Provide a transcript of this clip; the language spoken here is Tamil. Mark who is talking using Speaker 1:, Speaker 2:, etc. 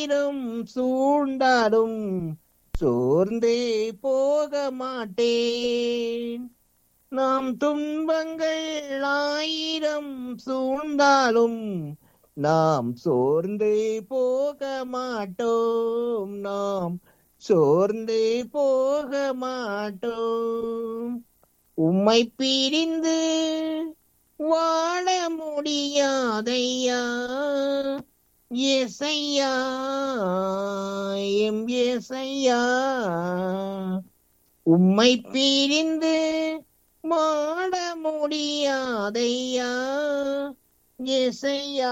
Speaker 1: ஆயிரம் சூழ்ந்தாலும் சோர்ந்தே போக மாட்டேன் நாம் துன்பங்கள் ஆயிரம் சூழ்ந்தாலும் நாம் சோர்ந்தே போக மாட்டோம் நாம் சோர்ந்தே போக மாட்டோம் உம்மை பிரிந்து வாழ முடியாதையா ஏசையா எம் ஏசையா உம்மை பிரிந்து வாழ முடியாதையா ஏசையா